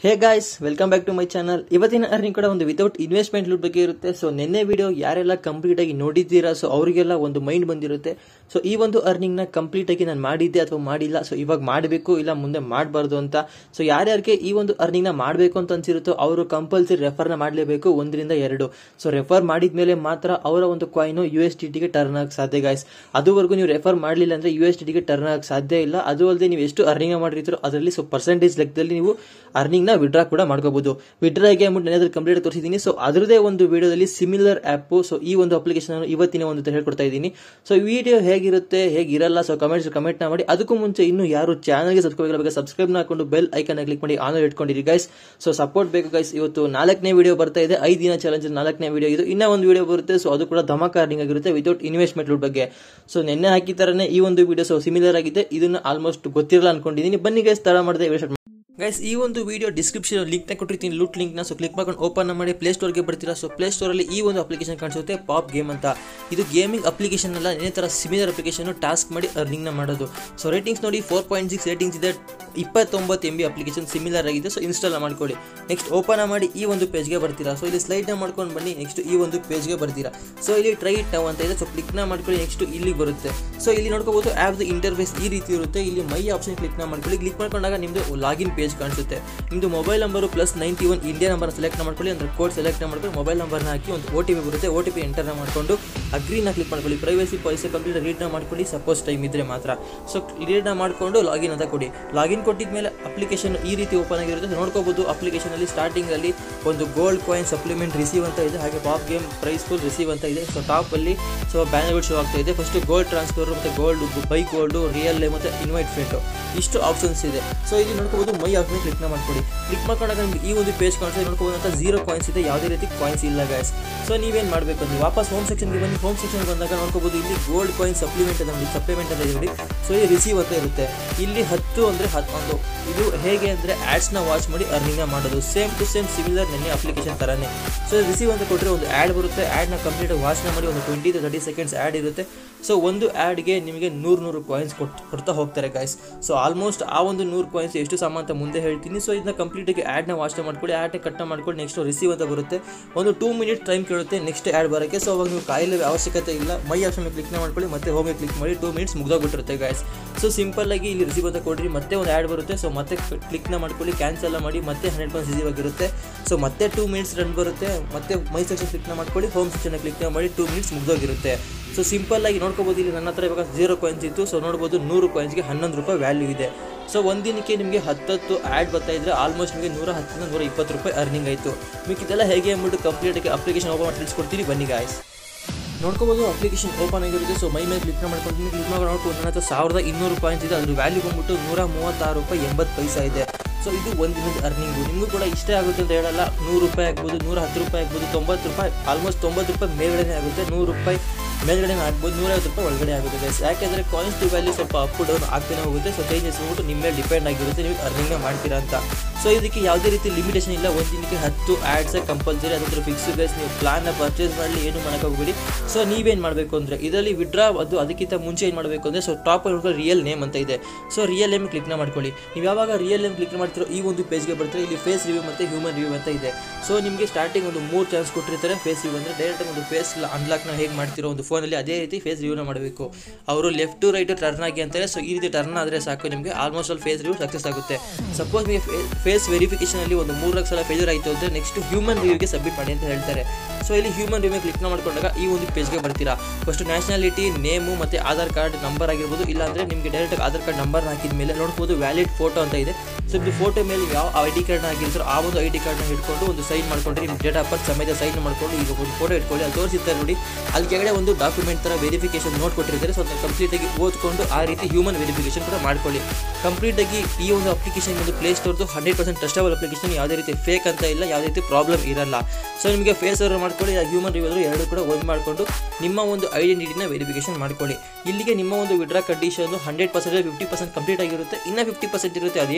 hey guys welcome back to my channel ಇವತ್ತಿನ earning ಕೂಡ ಒಂದು ವಿತೌಟ್ ಇನ್ವೆಸ್ಟ್ಮೆಂಟ್ ಲೂಟ್ ಬಗ್ಗೆ ಇರುತ್ತೆ ಸೊ ನಿನ್ನೆ ವಿಡಿಯೋ ಯಾರೆಲ್ಲ ಕಂಪ್ಲೀಟ್ ಆಗಿ ನೋಡಿದ್ದೀರಾ ಸೊ ಅವರಿಗೆಲ್ಲ ಒಂದು ಮೈಂಡ್ ಬಂದಿರುತ್ತೆ ಸೊ ಈ ಒಂದು ಅರ್ನಿಂಗ್ ನ ಕಂಪ್ಲೀಟ್ ಆಗಿ ನಾನು ಮಾಡಿದ್ದೆ ಅಥವಾ ಮಾಡಿಲ್ಲ ಸೊ ಇವಾಗ ಮಾಡಬೇಕು ಇಲ್ಲ ಮುಂದೆ ಮಾಡಬಾರ್ದು ಅಂತ ಸೊ ಯಾರ್ಯಾರಿಗೆ ಈ ಒಂದು ಅರ್ನಿಂಗ್ ನ ಮಾಡಬೇಕು ಅಂತ ಅನ್ಸಿರುತ್ತೋ ಅವರು ಕಂಪಲ್ಸರಿ ರೆಫರ್ ನ ಮಾಡಲೇಬೇಕು ಒಂದರಿಂದ ಎರಡು ಸೊ ರೆಫರ್ ಮಾಡಿದ್ಮೇಲೆ ಮಾತ್ರ ಅವರ ಒಂದು ಕಾಯಿನ್ ಯು ಎಸ್ ಟಿ ಟಿಗೆ ಟರ್ನ್ ಆಗಕ್ಕೆ ಸಾಧ್ಯ ಗಾಯ್ಸ್ ಅದುವರೆಗೂ ನೀವು ರೆಫರ್ ಮಾಡಲಿಲ್ಲ ಅಂದ್ರೆ ಯು ಎಸ್ ಟಿ ಟಿಗೆ ಟರ್ನ್ ಆಗಕ್ಕೆ ಸಾಧ್ಯ ಇಲ್ಲ ಅದು ಅಲ್ಲದೆ ನೀವು ಎಷ್ಟು ಅರ್ನಿಂಗ್ ಮಾಡಿರ್ತೀರೋ ಅದರಲ್ಲಿ ಸೊ ಪರ್ಸೆಂಟೇಜ್ ಲೆಕ್ಕದಲ್ಲಿ ನೀವು ಅರ್ನಿಂಗ್ ನ ವಿಡ್ರಾ ಕೂಡ ಮಾಡ್ಕೋಬಹುದು ವಿಡ್ರಾ ಹೇಗೆ ಅಂದ್ಬಿಟ್ಟು ನಾನು ಕಂಪ್ಲೀಟ್ ತೋರಿಸಿದ್ದೀನಿ ಸೊ ಅದರದೇ ಒಂದು ವಿಡಿಯೋದಲ್ಲಿ ಸಿಮಿಲರ್ ಆಪ್ ಸೊ ಈ ಒಂದು ಅಪ್ಲಿಕೇಶನ್ ಇವತ್ತಿನ ಒಂದು ಹೇಳ್ಕೊಡ್ತಾ ಇದ್ದೀನಿ ಸೊ ಈ ವಿಡಿಯೋ ಹೇಗಿರುತ್ತೆ ಹೇಗಿರಲ್ಲ ಸೊ ಕಮೆಂಟ್ಸ್ ಕಮೆಂಟ್ ನ ಮಾಡಿ ಅದಕ್ಕೂ ಮುಂಚೆ ಇನ್ನು ಯಾರು ಚಾನಲ್ಗೆ ಸಬ್ಸ್ಕ್ರೈಬ್ ಆಗಬೇಕು ಸಬ್ಸ್ಕ್ರೈಬ್ ಹಾಕೊಂಡು ಬೆಲ್ ಐಕನ್ ಕ್ಲಿಕ್ ಮಾಡಿ ಆನ್ ಇಟ್ಕೊಂಡಿರಿ ಗೈಸ್ ಸೊ ಸಪೋರ್ಟ್ ಬೇಕು ಗೈಸ್ ಇವತ್ತು ನಾಲ್ಕನೇ ವಿಡಿಯೋ ಬರ್ತಾ ಇದೆ ಐದು ದಿನ ಚಾಲೆಂಜ್ ನಾಲ್ಕನೇ ವಿಡಿಯೋ ಇದು ಇನ್ನ ಒಂದು ವಿಡಿಯೋ ಬರುತ್ತೆ ಸೊ ಅದು ಕೂಡ ಧಮಾಕ ಅರ್ನಿಂಗ್ ಆಗಿರುತ್ತೆ ವಿತೌಟ್ ಇನ್ವೆಸ್ಟ್ಮೆಂಟ್ ಲೂಟ್ ಬಗ್ಗೆ ಸೊ ನಿನ್ನೆ ಹಾಕಿ ತರನೇ ಈ ಒಂದು ವಿಡಿಯೋ ಸೊ ಸಿಮಿಲರ್ ಆಗಿದೆ ಇದನ್ನ ಆಲ್ಮೋಸ್ಟ್ ಗೊತ್ತಿರಲ್ಲ ಅನ್ಕೊಂಡಿದ್ದೀನಿ ಬನ್ನಿ ಗೈಸ್ ತಡ ಮಾಡದೆ ಗೈಸ್ ಈ ಒಂದು ವಿಡಿಯೋ ಡಿಸ್ಕ್ರಿಪ್ಷನ್ ಲಿಂಕ್ ನ ಕೊಟ್ಟಿರ್ತೀನಿ ಲೂಟ್ ಲಿಂಕ್ ನ ಸೊ ಕ್ಲಿಕ್ ಮಾಡ್ಕೊಂಡು ಓಪನ್ ಮಾಡಿ ಪ್ಲೇ ಸ್ಟೋರ್ಗೆ ಬರ್ತೀರಾ ಸೊ ಪ್ಲೇ ಸ್ಟೋರ್ ಅಲ್ಲಿ ಈ ಒಂದು ಅಪ್ಲಿಕೇಶನ್ ಕಾಣಿಸುತ್ತೆ ಪಾಪ್ ಗೇಮ್ ಅಂತ ಇದು ಗೇಮಿಂಗ್ ಅಪ್ಲಿಕೇಶನ್ ಅಲ್ಲ ಇದೇ ತರ ಸಿಮಿಲರ್ ಅಪ್ಲಿಕೇಶನ್ ಟಾಸ್ಕ್ ಮಾಡಿ ಅರ್ನಿಂಗ್ ನ ಮಾಡೋದು ಸೊ ರೇಟಿಂಗ್ಸ್ ನೋಡಿ ಫೋರ್ ಪಾಯಿಂಟ್ ಸಿಕ್ಸ್ ರೇಟಿಂಗ್ಸ್ ಇದೆ ಇಪ್ಪತ್ತೊಂಬತ್ತು ಎಂ ಬಿ ಅಪ್ಲಿಕೇಶನ್ ಸಿಮಿಲರ್ ಆಗಿದೆ ಸೊ ಇನ್ಸ್ಟಾಲ್ ಮಾಡ್ಕೊಳ್ಳಿ ನೆಕ್ಸ್ಟ್ ಓಪನ್ ಮಾಡಿ ಈ ಒಂದು ಪೇಜ್ಗೆ ಬರ್ತೀರಾ ಸೊ ಇಲ್ಲಿ ಸ್ಲೈಡ್ ನ ಮಾಡ್ಕೊಂಡು ಬನ್ನಿ ನೆಕ್ಸ್ಟ್ ಈ ಒಂದು ಪೇಜ್ಗೆ ಬರ್ತೀರಾ ಸೊ ಇಲ್ಲಿ ಟ್ರೈ ಇಟ್ ಅಂತ ಇದೆ ಸೊ ಕ್ಲಿಕ್ ನ ಮಾಡ್ಕೊಳ್ಳಿ ನೆಕ್ಸ್ಟ್ ಇಲ್ಲಿ ಬರುತ್ತೆ ಸೊ ಇಲ್ಲಿ ನೋಡ್ಕೋಬಹುದು ಆ್ಯಪ್ ಇಂಟರ್ಫೇಸ್ ಈ ರೀತಿ ಇರುತ್ತೆ ಇಲ್ಲಿ ಮೈ ಆಪ್ಷನ್ ಕ್ಲಿಕ್ ನ ಮಾಡ್ಕೊಳ್ಳಿ ಕ್ಲಿಕ್ ಮಾಡ್ಕೊಂಡಾಗ ನಿಮ್ದು ಲಾಗಿನ್ ಪೇಜ್ ಕಾಣಿಸುತ್ತೆ ನಿಮ್ದು mobile number plus ninety one India number select ಮಾಡ್ಕೊಳ್ಳಿ ಅಂದ್ರೆ ಕೋಡ್ ಸೆಲೆಕ್ಟ್ ಮಾಡ್ಕೊಂಡು ಮೊಬೈಲ್ ನಂಬರ್ನ ಹಾಕಿ ಒಂದು ಓ ಟಿ ಪಿ ಬರುತ್ತೆ ಓ ಟಿ ಪಿ ಎಂಟರ್ ಮಾಡಿಕೊಂಡು ಅಗ್ರಿನ ಕ್ಲಿಕ್ ಮಾಡ್ಕೊಳ್ಳಿ ಪ್ರೈವೇಸಿ ಪಾಲಿಸಿ ಕಂಪ್ಲೀಟ್ ರೀಡ್ನ ಮಾಡ್ಕೊಳ್ಳಿ ಸಪೋಸ್ ಟೈಮ್ ಇದ್ರೆ ಮಾತ್ರ ಸೊ ರೀಡ್ನ ಮಾಡಿಕೊಂಡು ಲಾಗಿನ್ ಅಂತ ಕೊಡಿ ಲಾಗಿನ್ ಕೊಟ್ಟಿದ ಮೇಲೆ ಅಪ್ಲಿಕೇಶನ್ ಈ ರೀತಿ ಓಪನ್ ಆಗಿರುತ್ತೆ ನೋಡ್ಕೋಬಹುದು ಅಪ್ಲಿಕೇಶನ್ ಅಲ್ಲಿ ಸ್ಟಾರ್ಟಿಂಗ್ ಅಲ್ಲಿ ಒಂದು ಗೋಲ್ಡ್ ಕಾಯಿನ್ ಸಪ್ಲಿಮೆಂಟ್ ರಿಸೀವ್ ಅಂತ ಇದೆ ಹಾಗೆ pop game prize full receive ಅಂತ ಇದೆ ಸೊ ಟಾಪ್ ಅಲ್ಲಿ ಸೊ ಬ್ಯಾನರ್ಗಳು ಶೋ ಆಗ್ತಾ ಇದೆ ಫಸ್ಟ್ ಗೋಲ್ಡ್ ಟ್ರಾನ್ಸ್ಫರ್ ಮತ್ತೆ ಗೋಲ್ಡ್ ಬೈ ಗೋಲ್ಡ್ ರಿಯಲ್ ಮತ್ತೆ ಇನ್ವೈಟ್ ಫೇಟು ಇಷ್ಟು ಆಪ್ಷನ್ಸ್ ಇದೆ ಸೊ ಇಲ್ಲಿ ನೋಡ್ಕೋಬಹುದು ಮೈ ಆಪ್ಷನ್ ಕ್ಲಿಕ್ ನ ಮಾಡ್ಕೊಳ್ಳಿ ಕ್ಲಿಕ್ ಮಾಡ್ಕೊಂಡಾಗ ನಿಮ್ಗೆ ಈ ಒಂದು ಪೇಜ್ ಕಾಣಿಸ್ತದೆ ನೋಡ್ಕೋಬಹುದು ಅಂತ ಜೀರೋ ಕಾಯಿನ್ಸ್ ಇದೆ ಯಾವುದೇ ರೀತಿ ಕಾಯಿನ್ಸ್ ಇಲ್ಲ ಗ್ಯಾಸ್ ಸೊ ನೀವೇನು ಮಾಡಬೇಕು ಅಂದ್ರೆ ವಾಪಸ್ ಹೋಮ್ ಸೆಕ್ಷನ್ಗೆ ಬನ್ನಿ ಹೋಮ್ ಸೆಕ್ಷನ್ ಬಂದಾಗ ನೋಡ್ಕೋಬಹುದು ಇಲ್ಲಿ ಗೋಲ್ಡ್ ಕಾಯಿನ್ ಸಪ್ಲಿಮೆಂಟ್ ಇದೆ ನೋಡಿ ಸಪ್ಲಿಮೆಂಟ್ ಅಂತ ಇದೆ ನೋಡಿ ಸೊ ಇಲ್ಲಿ ರಿಸೀವ್ ಅಂತ ಇರುತ್ತೆ ಇಲ್ಲಿ ಹತ್ತು ಅಂದರೆ ಹತ್ತೊಂದು ಇದು ಹೇಗೆ ಅಂದರೆ ಆ್ಯಡ್ಸ್ನ ವಾಚ್ ಮಾಡಿ ಅರ್ನಿಂಗ್ ಮಾಡೋದು ಸೇಮ್ ಟು ಸೇಮ್ ಸಿಮಿಲರ್ ನೆನ್ನೆ ಅಪ್ಲಿಕೇಶನ್ ಥರನೇ ಸೊ ರಿಸೀವ್ ಅಂತ ಕೊಟ್ಟರೆ ಒಂದು ಆ್ಯಡ್ ಬರುತ್ತೆ ಆ್ಯಡ್ನ ಕಂಪ್ಲೀಟ್ ವಾಚ್ನ ಮಾಡಿ ಒಂದು twenty to thirty seconds ad ಇರುತ್ತೆ ಸೊ ಒಂದು ಆ್ಯಡ್ಗೆ ನಿಮಗೆ ನೂರು ನೂರು ಕಾಯಿನ್ಸ್ ಕೊಟ್ಟು ಕೊಡ್ತಾ ಹೋಗ್ತಾರೆ ಗಾಯ್ಸ್ ಸೊ ಆಲ್ಮೋಸ್ಟ್ ಆ ಒಂದು ನೂರು ಕಾಯಿನ್ಸ್ ಎಷ್ಟು ಸಮ ಅಂತ ಮುಂದೆ ಹೇಳ್ತೀನಿ ಸೊ ಇದನ್ನ ಕಂಪ್ಲೀಟಾಗಿ ಆ್ಯಡ್ನ ವಾಚ್ನ ಮಾಡ್ಕೊಳ್ಳಿ ಆ್ಯಡ್ನ ಕಟ್ನ ಮಾಡ್ಕೊಂಡು ನೆಕ್ಸ್ಟ್ ರಿಸೀವ್ ಅಂತ ಬರುತ್ತೆ ಒಂದು ಟೂ ಮಿನಿಟ್ ಟೈಮ್ ಕೇಳುತ್ತೆ ನೆಕ್ಸ್ಟ್ ಆ್ಯಡ್ ಬರೋಕ್ಕೆ ಸೊ ಅವಾಗ ನೀವು ಕಾಯಿಲೆ ಅವಶ್ಯಕತೆ ಇಲ್ಲ ಮೈ ಆಪ್ಷನ್ ಕ್ಲಿಕ್ನ ಮಾಡ್ಕೊಳ್ಳಿ ಮತ್ತೆ ಹೋಗಿ ಕ್ಲಿಕ್ ಮಾಡಿ ಟೂ ಮಿನಿಟ್ಸ್ ಮುಗ್ದೋಗ್ಬಿಟ್ಟಿರುತ್ತೆ ಗಾಯ್ಸ್ ಸೊ ಸಿಂಪಲ್ ಆಗಿ ಇಲ್ಲಿ ರಿಸೀವ್ ಅಂತ ಕೊಡ್ರಿ ಮತ್ತೆ ಒಂದು ಆ್ಯಡ್ ಬರುತ್ತೆ ಸೊ ಮತ್ತೆ ಕ್ಲಿಕ್ನ ಮಾಡ್ಕೊಳ್ಳಿ ಕ್ಯಾನ್ಸಲ್ ಮಾಡಿ ಮತ್ತೆ ಹಂಡ್ರೆಡ್ ಪರ್ಸೆಂಟ್ ರಿಸೀವ್ ಆಗಿರುತ್ತೆ ಸೊ ಮತ್ತೆ ಟೂ ಮಿನಿಟ್ಸ್ ರನ್ ಬರುತ್ತೆ ಮತ್ತೆ ಮೈ ಸೆಕ್ಷನ್ ಕ್ಲಿಕ್ನ ಮಾಡ್ಕೊಳ್ಳಿ ಹೋಮ್ ಸೆಕ್ಷನ್ ಕ್ಲಿಕ್ನ ಮಾಡಿ ಟೂ ಮಿನಿಟ್ಸ್ ಮುಗ್ದೋಗಿರುತ್ತೆ ಸೊ ಸಿಂಪಲ್ ಆಗಿ ನೋಡ್ಕೋಬೋದು ಇಲ್ಲಿ ನನ್ನ ಹತ್ರ ಇವಾಗ ಜೀರೋ ಕಾಯಿನ್ಸ್ ಇತ್ತು ಸೊ ನೋಡ್ಬೋದು ನೂರು ಕಾಯಿನ್ಸ್ಗೆ ಹನ್ನೊಂದು ರೂಪಾಯಿ ವ್ಯಾಲ್ಯೂ ಇದೆ ಸೊ ಒಂದಿನಕ್ಕೆ ನಿಮಗೆ ಹತ್ತತ್ತು ಆ್ಯಡ್ ಬರ್ತಾ ಇದ್ರೆ ಆಲ್ಮೋಸ್ಟ್ ನಿಮಗೆ ನೂರ ಹತ್ತರಿಂದ ನೂರ ಇಪ್ಪತ್ತು ರೂಪಾಯಿ ಅರ್ನಿಂಗ್ ಆಯಿತು ನಿಮಗೆ ಇದೆಲ್ಲ ಹೇಗೆ ಅಂದ್ಬಿಟ್ಟು ಕಂಪ್ಲೀಟಾಗಿ ಅಪ್ಲಿಕೇಶನ್ ಓಪನ್ ಮಾಡಿ ತಿಳಿಸ್ಕೊಡ್ತೀನಿ ಬನ್ನಿ ಗಾಯ್ಸ್ ನೋಡ್ಕೋಬೋದು ಅಪ್ಲಿಕೇಶನ್ ಓಪನ್ ಆಗಿರುತ್ತೆ ಸೊ ಮೈ ಮೇಲೆ ಕ್ಲಿಕ್ ಮಾಡ್ಕೊಂಡು ಕ್ಲಿಕ್ ಮಾಡಿ ನೋಡ್ಕೊಂಡು ನನ್ನ ಹತ್ರ ಸಾವಿರದ ಇನ್ನೂರು ಪಾಯಿಂಟ್ಸ್ ಇದೆ ಅದ್ರ ವ್ಯಾಲ್ಯೂ ಬಂದ್ಬಿಟ್ಟು ನೂರ ಮೂವತ್ತಾರು ರೂಪಾಯಿ ಎಂಬತ್ತು ಪೈಸಾ ಇದೆ ಸೊ ಇದು ಒಂದು ದಿನದ ಅರ್ನಿಂಗು ನಿಮಗೂ ಕೂಡ ಇಷ್ಟೇ ಆಗುತ್ತೆ ಅಂತ ಹೇಳಲ್ಲ ನೂರು ರೂಪಾಯಿ ಆಗ್ಬೋದು ನೂರ ಹತ್ತು ರೂಪಾಯಿ ಆಗ್ಬೋದು ತೊಂಬತ್ತು ರೂಪಾಯಿ ಆಲ್ಮೋಸ್ಟ್ ತೊಂಬತ್ತು ರೂಪಾಯಿ ಮೇಲ್ಗಡೆ ಆಗುತ್ತೆ ನೂರು ರೂಪಾಯಿ ಮೇಲ್ಗಡೆ ಆಗ್ಬೋದು ನೂರೈವತ್ತು ರೂಪಾಯಿ ಒಳಗಡೆ ಆಗುತ್ತೆ ಗೈಸ್ ಯಾಕೆಂದರೆ ಕಾಯಿನ್ಸ್ ವ್ಯಾಲ್ಯೂ ಸ್ವಲ್ಪ ಅಪ್ ಡೌನ್ ಆಗ್ತಾನೆ ಹೋಗುತ್ತೆ ಸೊ ಚೇಂಜಸ್ ಹೋಗ್ಬಿಟ್ಟು ನಿಮ್ಮ ಮೇಲೆ ಡಿಪೆಂಡ್ ಆಗಿರುತ್ತೆ ನೀವು ಅರ್ನಿಂಗ್ ಮಾಡ್ತೀರಾ ಅಂತ ಸೊ ಇದಕ್ಕೆ ಯಾವುದೇ ರೀತಿ ಲಿಮಿಟೇಷನ್ ಇಲ್ಲ ಒಂದು ದಿನಕ್ಕೆ ಹತ್ತು ಆ್ಯಡ್ಸೇ ಕಂಪಲ್ಸರಿ ಅದ್ರ ಫಿಕ್ಸ್ ಗೈಸ್ ನೀವು ಪ್ಲಾನ್ನ ಪರ್ಚೇಸ್ ಮಾಡಲಿ ಏನು ಮಾಡೋಕ್ಕೋಗ್ಬೇಡಿ ಸೊ ನೀವೇನು ಮಾಡಬೇಕು ಅಂದರೆ ಇದರಲ್ಲಿ ವಿಡ್ರಾ ಅದು ಅದಕ್ಕಿಂತ ಮುಂಚೆ ಏನು ಮಾಡಬೇಕು ಅಂದರೆ ಸೊ ಟಾಪ್ ರಿಯಲ್ ನೇಮ್ ಅಂತ ಇದೆ ಸೊ ರಿಯಲ್ ನೇಮ್ ಕ್ಲಿಕ್ನ ಮಾಡ್ಕೊಳ್ಳಿ ನೀವು ಯಾವಾಗ ರಿಯಲ್ ನೇಮ್ ಕ್ಲಿಕ್ ಮಾಡ್ತಿರೋ ಈ ಒಂದು ಪೇಜ್ಗೆ ಬರ್ತಾರೆ ಇಲ್ಲಿ ಫೇಸ್ ರಿವ್ಯೂ ಮತ್ತು ಹ್ಯೂಮನ್ ರಿವ್ಯೂ ಅಂತ ಇದೆ ಸೊ ನಿಮಗೆ ಸ್ಟಾರ್ಟಿಂಗ್ ಒಂದು ಮೂರು ಚಾನ್ಸ್ ಕೊಟ್ಟಿರ್ತಾರೆ ಫೇಸ್ ರಿವ್ಯೂ ಅಂದರೆ ಡೈರೆಕ್ಟ್ ಒಂದು ಫೇಸ್ ಅನ್ಲಾಕ್ನ ಹೇಗೆ ಮಾಡ್ತಿರೋ ಒಂದು ಫೋನಲ್ಲಿ ಅದೇ ರೀತಿ ಫೇಸ್ ರಿವ್ಯೂನ ಮಾಡಬೇಕು ಅವರು ಲೆಫ್ಟ್ ಟು ರೈಟ್ ಟರ್ನ್ ಆಗಿ ಅಂತಾರೆ ಸೊ ಈ ರೀತಿ ಟರ್ನ್ ಆದರೆ ಸಾಕು ನಿಮಗೆ ಆಲ್ಮೋಸ್ಟ್ ಅಲ್ಲಿ ಫೇಸ್ ರಿವ್ಯೂ ಸಕ್ಸಸ್ ಆಗುತ್ತೆ ಸಪೋಸ್ ನಿಮಗೆ ಫೇಸ್ ವೆರಿಫಿಕೇಷನಲ್ಲಿ ಒಂದು ಮೂರಕ್ಕೆ ಸಲ ಫೇಲ್ಯೂರ್ ಆಯಿತು ಅಂದರೆ ನೆಕ್ಸ್ಟ್ ಹ್ಯೂಮನ್ ರಿವ್ಯೂಗೆ ಸಬ್ಮಿಟ್ ಮಾಡಿ ಅಂತ ಹೇಳ್ತಾರೆ ಸೊ ಇಲ್ಲಿ ಹ್ಯೂಮನ್ ರಿವ್ಯೂ ಕ್ಲಿಕ್ ಮಾಡ್ಕೊಂಡಾಗ ಈ ಒಂದು ಪೇಜ್ಗೆ ಬರ್ತೀರಾ ಫಸ್ಟ್ ನ್ಯಾಷನಾಲಿಟಿ ನೇಮು ಮತ್ತು ಆಧಾರ್ ಕಾರ್ಡ್ ನಂಬರ್ ಆಗಿರ್ಬೋದು ಇಲ್ಲಾಂದರೆ ನಿಮಗೆ ಡೈರೆಕ್ಟ್ ಆಧಾರ್ ಕಾರ್ಡ್ ನಂಬರ್ ಹಾಕಿದ ಮೇಲೆ ನೋಡ್ಬೋದು ವ್ಯಾಲಿಡ್ ಫೋಟೋ ಅಂತ ಇದೆ ಸೊ ಇದು ಫೋಟೋ ಮೇಲೆ ಯಾವ ಐ ಡಿ ಕಾರ್ಡ್ನ ಹಾಕಿರ್ತಾರೋ ಆ ಒಂದು ಐ ಡಿ ಕಾರ್ಡ್ನ ಹಿಡ್ಕೊಂಡು ಒಂದು ಸೈನ್ ಮಾಡ್ಕೊಂಡ್ರೆ ನಿಮ್ಮ ಡೇಟ್ ಆಫ್ ಬರ್ತ್ ಸಮೇತ ಸೈನ್ ಮಾಡ್ಕೊಂಡು ಈಗ ಒಂದು ಫೋಟೋ ಇಟ್ಕೊಳ್ಳಿ ಅಲ್ಲಿ ತೋರಿಸಿರ್ತಾರೆ ನೋಡಿ ಅಲ್ಲಿ ಕೆಳಗಡೆ ಒಂದು ಡಾಕ್ಯುಮೆಂಟ್ ಥರ ವೆರಿಫಿಕೇಶನ್ ನೋಟ್ ಕೊಟ್ಟಿರ್ತಾರೆ ಸೊ ಅದನ್ನ ಕಂಪ್ಲೀಟಾಗಿ ಓದ್ಕೊಂಡು ಆ ರೀತಿ ಹ್ಯೂಮನ್ ವೆರಿಫಿಕೇಶನ್ ಕೂಡ ಮಾಡ್ಕೊಳ್ಳಿ ಕಂಪ್ಲೀಟಾಗಿ ಈ ಒಂದು ಅಪ್ಲಿಕೇಶನ್ ಒಂದು ಪ್ಲೇ ಸ್ಟೋರ್ದು ಹಂಡ್ರೆಡ್ ಪರ್ಸೆಂಟ್ ಟ್ರಸ್ಟಬಲ್ ಅಪ್ಲಿಕೇಶನ್ ಯಾವುದೇ ರೀತಿ ಫೇಕ್ ಅಂತ ಇಲ್ಲ ಯಾವುದೇ ರೀತಿ ಪ್ರಾಬ್ಲಮ್ ಇರಲ್ಲ ಸೊ ನಿಮಗೆ ಫೇಸ್ ಓವರ್ ಮಾಡ್ಕೊಳ್ಳಿ ಹ್ಯೂಮನ್ ರಿವ್ಯೂ ಎರಡು ಕೂಡ ಒಂದು ಮಾಡಿಕೊಂಡು ನಿಮ್ಮ ಒಂದು ಐಡೆಂಟಿಟಿನ ವೆರಿಫಿಕೇಶನ್ ಮಾಡ್ಕೊಳ್ಳಿ ಇಲ್ಲಿಗೆ ನಿಮ್ಮ ಒಂದು withdraw condition hundred percent fifty percent complete ಆಗಿರುತ್ತೆ ಇನ್ನು ಫಿಫ್ಟಿ ಪರ್ಸೆಂಟ್ ಇರುತ್ತೆ ಅದೇನು ಅಂದರೆ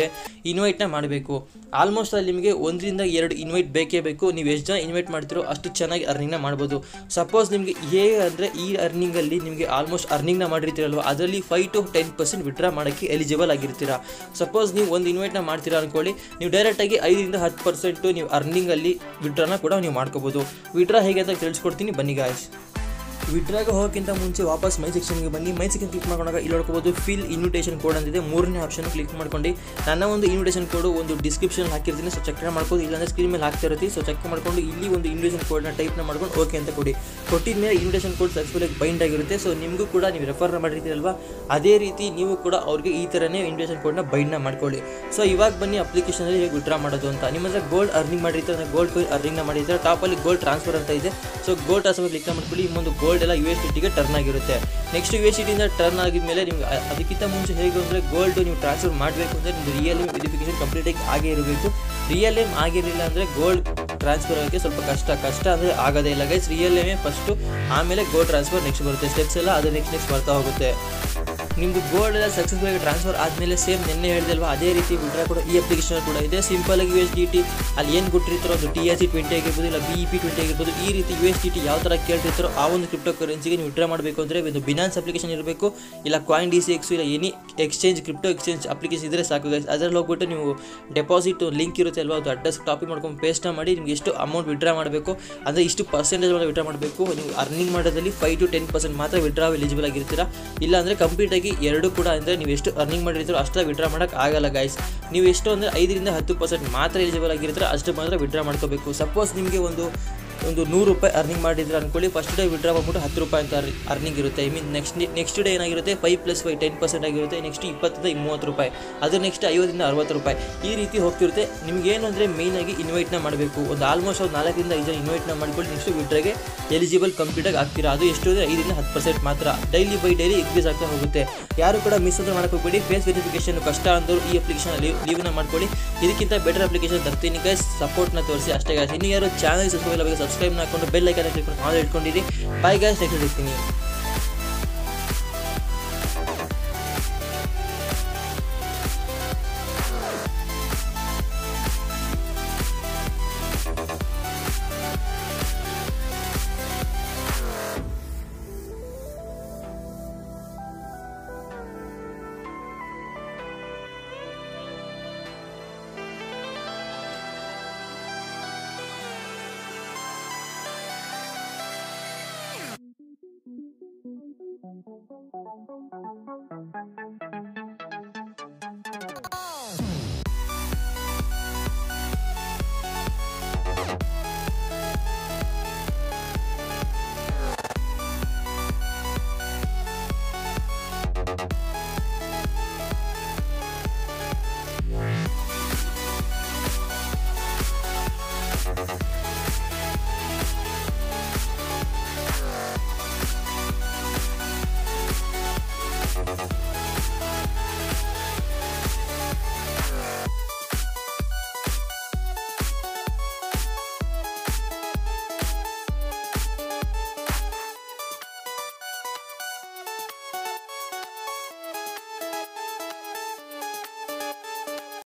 ನಿಮಗೆ ಇನ್ವೈಟ್ನ ಮಾಡಬೇಕು ಆಲ್ಮೋಸ್ಟ್ ಅಲ್ಲಿ ನಿಮಗೆ ಒಂದರಿಂದ ಎರಡು ಇನ್ವೈಟ್ ಬೇಕೇ ಬೇಕು ನೀವು ಎಷ್ಟು ಜನ ಇನ್ವೈಟ್ ಮಾಡ್ತೀರೋ ಅಷ್ಟು ಚೆನ್ನಾಗಿ ಅರ್ನಿಂಗ್ನ ಮಾಡ್ಬೋದು ಸಪೋಸ್ ನಿಮಗೆ ಹೇಗೆ ಅಂದರೆ ಈ ಅರ್ನಿಂಗಲ್ಲಿ ನಿಮಗೆ ಆಲ್ಮೋಸ್ಟ್ ಅರ್ನಿಂಗ್ನ ಮಾಡಿರ್ತೀರಲ್ವ ಅದರಲ್ಲಿ five to ten percent withdraw ಮಾಡೋಕ್ಕೆ ಎಲಿಜಿಬಲ್ ಆಗಿರ್ತೀರಾ ಸಪೋಸ್ ನೀವು ಒಂದು ಇನ್ವೈಟ್ನ ಮಾಡ್ತೀರಾ ಅಂದ್ಕೊಳ್ಳಿ ನೀವು ಡೈರೆಕ್ಟಾಗಿ ಐದರಿಂದ ಹತ್ತು ಪರ್ಸೆಂಟು ನೀವು ಅರ್ನಿಂಗಲ್ಲಿ ವಿಡ್ರಾನ ಕೂಡ ನೀವು ಮಾಡ್ಕೋಬೋದು ವಿಡ್ರಾ ಹೇಗೆ ಅಂತ ತಿಳಿಸ್ಕೊಡ್ತೀನಿ ಬನ್ನಿ ಗಾಯ್ಸ್ ವಿಡ್ರಾಗೆ ಹೋಗೋಕ್ಕಿಂತ ಮುಂಚೆ ವಾಪಸ್ ಮೈ ಸೆಕ್ಷನ್ಗೆ ಬನ್ನಿ ಮೈ ಸೆಕ್ಷನ್ ಕ್ಲಿಕ್ ಮಾಡ್ಕೊಂಡಾಗ ಇಲ್ಲಿ ನೋಡ್ಕೋಬೋದು ಫಿಲ್ ಇನ್ವಿಟೇಷನ್ ಕೋಡ್ ಅಂತಿದೆ ಮೂರನೇ ಆಪ್ಷನ್ ಕ್ಲಿಕ್ ಮಾಡ್ಕೊಂಡು ನನ್ನ ಒಂದು ಇನ್ವಿಟೇಷನ್ ಕೋಡು ಒಂದು ಡಿಸ್ಕ್ರಿಪ್ಷನ್ ಹಾಕಿರ್ತೀನಿ ಸೊ ಚೆಕ್ ಮಾಡ್ಬೋದು ಇಲ್ಲಾಂದ್ರೆ ಸ್ಕ್ರೀನ್ ಮೇಲೆ ಹಾಕ್ತಾ ಇರ್ತೀವಿ ಸೊ ಚೆಕ್ ಮಾಡ್ಕೊಂಡು ಇಲ್ಲಿ ಒಂದು ಇನ್ವಿಟೇಷನ್ ಕೋಡ್ನ ಟೈಪ್ನ ಮಾಡ್ಕೊಂಡು ಓಕೆ ಅಂತ ಕೊಡಿ ಕೊಟ್ಟಿದ ಮೇಲೆ ಇನ್ವಿಟೇಷನ್ ಕೋಡ್ ಸಕ್ಸಸ್ಫುಲ್ ಬೈಂಡ್ ಆಗಿರುತ್ತೆ ಸೊ ನಿಮಗೂ ಕೂಡ ನೀವು ರೆಫರ್ ಮಾಡಿರ್ತೀರಲ್ವಾ ಅದೇ ರೀತಿ ನೀವು ಕೂಡ ಅವ್ರಿಗೆ ಈ ಥರನೇ ಇನ್ವಿಟೇಷನ್ ಕೋಡ್ನ ಬೈಂಡ್ನ ಮಾಡ್ಕೊಳ್ಳಿ ಸೊ ಇವಾಗ ಬನ್ನಿ ಅಪ್ಲಿಕೇಶನಲ್ಲಿ ಹೇಗೆ ವಿಡ್ರಾ ಮಾಡೋದು ಅಂತ ನಿಮ್ಮ ಹತ್ರ ಗೋಲ್ಡ್ ಅರ್ನಿಂಗ್ ಮಾಡಿರ್ತಾರೆ ಗೋಲ್ಡ್ ಕಾಯಿನ್ ಅರ್ನಿಂಗ್ನ ಮಾಡಿರ್ತಾರೆ ಟಾಪಲ್ಲಿ ಗೋಲ್ಡ್ ಟ್ರಾನ್ಸ್ಫರ್ ಅಂತ ಇದೆ ಸೊ ಗೋಲ್ಡ್ ಟ್ರಾನ್ಸ್ಫರ್ ಕ್ಲಿಕ್ ಮಾಡ್ಕೊಳ್ಳಿ ಈ ಒಂದು ಗೋಲ್ಡ್ ಎಲ್ಲ ಯು ಎಸ್ ಟಿಗೆ ಟರ್ನ್ ಆಗಿರುತ್ತೆ ನೆಕ್ಸ್ಟ್ ಯು ಎಸ್ ಟಿಯಿಂದ ಟರ್ನ್ ಆಗಿದ್ಮೇಲೆ ನಿಮ್ಗೆ ಅ- ಅದಕ್ಕಿಂತ ಮುಂಚೆ ಹೇಗೆ ಅಂದರೆ ಗೋಲ್ಡ್ ನೀವು ಟ್ರಾನ್ಸ್ಫರ್ ಮಾಡಬೇಕು ಅಂದರೆ ನಿಮ್ದು ರಿಯಲ್ ಎಮ್ ವೆರಿಫಿಕೇಶನ್ ಕಂಪ್ಲೀಟಾಗಿ ಆಗೇ ಇರಬೇಕು ರಿಯಲ್ ಎಮ್ ಆಗಿರಲಿಲ್ಲ ಅಂದರೆ ಗೋಲ್ಡ್ ಟ್ರಾನ್ಸ್ಫರ್ ಆಗೋಕ್ಕೆ ಸ್ವಲ್ಪ ಕಷ್ಟ ಕಷ್ಟ ಅಂದರೆ ಆಗೋದೇ ಇಲ್ಲ ಗೈಸ್ ರಿಯಲ್ ಎಮೇ ಫಸ್ಟು ಆಮೇಲೆ ಗೋಲ್ಡ್ ಟ್ರಾನ್ಸ್ಫರ್ ನೆಕ್ಸ್ಟ್ ಬರುತ್ತೆ ಸ್ಟೆಪ್ಸ್ ಎಲ್ಲ ಅದು ನೆಕ್ಸ್ಟ್ ನೆಕ್ಸ್ಟ್ ಬರ್ತಾ ಹೋಗುತ್ತೆ ನಿಮ್ಮದು ಗೋಲ್ಡ್ ಎಲ್ಲ ಸಕ್ಸಸ್ಫುಲ್ ಆಗಿ ಟ್ರಾನ್ಸ್ಫರ್ ಆದಮೇಲೆ ಸೇಮ್ ನಿನ್ನೆ ಹೇಳಿದಲ್ವಾ ಅದೇ ರೀತಿ ವಿಡ್ರಾ ಕೂಡ ಈ ಅಪ್ಲಿಕೇಶನ್ ಕೂಡ ಇದೆ ಸಿಂಪಲ್ ಆಗಿ ಯು ಎಸ್ ಡಿ ಟಿ ಅಲ್ಲಿ ಏನು ಕೊಟ್ಟಿರ್ತಾರೋ ಅದು ಟಿ ಎಸ್ ಸಿ ಟ್ವೆಂಟಿ ಆಗಿರ್ಬೋದು ಇಲ್ಲ ಬಿ ಇ ಪಿ ಟ್ವೆಂಟಿ ಆಗಿರ್ಬೋದು ಈ ರೀತಿ ಯು ಎಸ್ ಡಿ ಟಿ ಯಾವ ಥರ ಕೇಳ್ತಿರ್ತಾರೋ ಆ ಒಂದು ಕ್ರಿಪ್ಟೋ ಕರೆನ್ಸಿಗೆ ನೀವು ವಿಡ್ರಾ ಮಾಡಬೇಕು ಅಂದರೆ ಒಂದು ಬಿನಾನ್ಸ್ ಅಪ್ಲಿಕೇಶನ್ ಇರಬೇಕು ಇಲ್ಲ ಕಾಯಿನ್ ಡಿ ಸಿ ಎಕ್ಸ್ ಇಲ್ಲ any exchange crypto exchange application ಇದ್ದರೆ ಸಾಕು ಗೈಸ್ ಅದರಲ್ಲಿ ಹೋಗ್ಬಿಟ್ಟು ನೀವು ಡೆಪಾಸಿಟ್ ಲಿಂಕ್ ಇರುತ್ತೆ ಅಲ್ವಾ ಅದು ಅಡ್ರೆಸ್ ಕಾಪಿ ಮಾಡ್ಕೊಂಡು ಪೇಸ್ಟ್ನ ಮಾಡಿ ನಿಮ್ಗೆ ಎಷ್ಟು ಅಮೌಂಟ್ ವಿಡ್ರಾ ಮಾಡಬೇಕು ಅಂದರೆ ಇಷ್ಟು ಪರ್ಸೆಂಟೇಜ್ ಮೇಲೆ ವಿಡ್ರಾ ಮಾಡಬೇಕು ನೀವು ಅರ್ನಿಂಗ್ ಮಾಡೋದ್ರಲ್ಲಿ ಫೈವ್ ಟು ಟೆನ್ ಪರ್ಸೆಂಟ್ ಮಾತ್ರ ವಿಡ್ರಾ ಎಲಿಜಿಬಲ್ ಆಗಿರ್ತೀರಾ ಇಲ್ಲ ಅಂದರೆ ಕಂಪ್ಲೀಟಾಗಿ ಎರಡು ಕೂಡ ಅಂದರೆ ನೀವು ಎಷ್ಟು ಅರ್ನಿಂಗ್ ಮಾಡಿರ್ತೀರೋ ಅಷ್ಟೇ ವಿಡ್ರಾ ಮಾಡೋಕ್ಕೆ ಆಗಲ್ಲ ಗೈಸ್ ನೀವು ಎಷ್ಟು ಅಂದರೆ ಐದರಿಂದ ಹತ್ತು ಪರ್ಸೆಂಟ್ ಮಾತ್ರ ಎಲಿಜಿಬಲ್ ಆಗಿರ್ತೀರ ಅಷ್ಟು ಮಾತ್ರ ವಿಡ್ರಾ ಮಾಡ್ಕೋಬೇಕು ಸಪೋಸ್ ನಿಮಗೆ ಒಂದು ಒಂದು ನೂರು ರೂಪಾಯಿ ಅರ್ನಿಂಗ್ ಮಾಡಿದ್ರೆ ಅನ್ಕೊಳ್ಳಿ ಫಸ್ಟ್ ಡೇ ವಿಡ್ರಾ ಬಂದ್ಬಿಟ್ಟು ಹತ್ತು ರೂಪಾಯಿ ಅಂತ ಅರ್ನಿಂಗ್ ಇರುತ್ತೆ I mean next next day ಏನಾಗಿರುತ್ತೆ five plus five ten percent ಆಗಿರುತ್ತೆ ನೆಕ್ಸ್ಟ್ ಇಪ್ಪತ್ತರಿಂದ ಮೂವತ್ತು ರೂಪಾಯಿ ಅದು ನೆಕ್ಸ್ಟ್ ಐವತ್ತರಿಂದ ಅರವತ್ತು ರೂಪಾಯಿ ಈ ರೀತಿ ಹೋಗ್ತಿರುತ್ತೆ ನಿಮ್ಗೆ ಏನು ಅಂದರೆ ಮೇಯ್ನಾಗಿ ಇನ್ವೈಟ್ನ ಮಾಡಬೇಕು ಒಂದು ಆಲ್ಮೋಸ್ಟ್ ಒಂದು ನಾಲ್ಕರಿಂದ ಐದು ಜನ ಇನ್ವೈಟ್ನ ಮಾಡ್ಕೊಂಡು ನೆಕ್ಸ್ಟ್ ವಿಡ್ರಾಗೆ ಎಲಿಜಿಬಲ್ ಕಂಪ್ಲೀಟಾಗಿ ಆಗ್ತೀರಾ ಅದು ಎಷ್ಟು ಅಂದರೆ ಐದರಿಂದ ಹತ್ತು ಪರ್ಸೆಂಟ್ ಮಾತ್ರ ಡೈಲಿ ಬೈ ಡೈಲಿ ಇನ್ಕ್ರೀಸ್ ಆಗ್ತಾ ಹೋಗುತ್ತೆ ಯಾರು ಕೂಡ ಮಿಸ್ ಅಂತ ಮಾಡಕ್ಕೆ ಹೋಗ್ಬೇಡಿ ಫೇಸ್ ವೆರಿಫಿಕೇಶನ್ ಕಷ್ಟ ಅಂದರು ಈ ಅಪ್ಲಿಕೇಶನ್ ಲೀವ್ನ ಮಾಡ್ಕೊಳ್ಳಿ ಇದಕ್ಕಿಂತ ಬೆಟರ್ ಅಪ್ಲಿಕೇಶನ್ ತರ್ತೀನಿ ಗೈಸ್ ಸಪೋರ್ಟ್ನ ತೋರಿಸಿ ಅಷ್ಟೇ ಗೈಸ್ ಇನ್ನು ಯಾರು ಚಾನಲ್ ಸಬ್ಸ್ಕ್ರೈಬ್ ಆಗಬೇಕು ಸಬ್ಸ್ಕ್ರೈಬ್ನ ಹಾಕೊಂಡು ಬೆಲ್ ಐಕನ್ ಕ್ಲಿಕ್ ಮಾಡಿ ಮಾಡಿ ಇಟ್ಕೊಂಡಿರಿ ಬಾಯ್ ಗೈಸ್ ನೆಕ್ಸ್ಟ್ ಸಿಗ್ತೀನಿ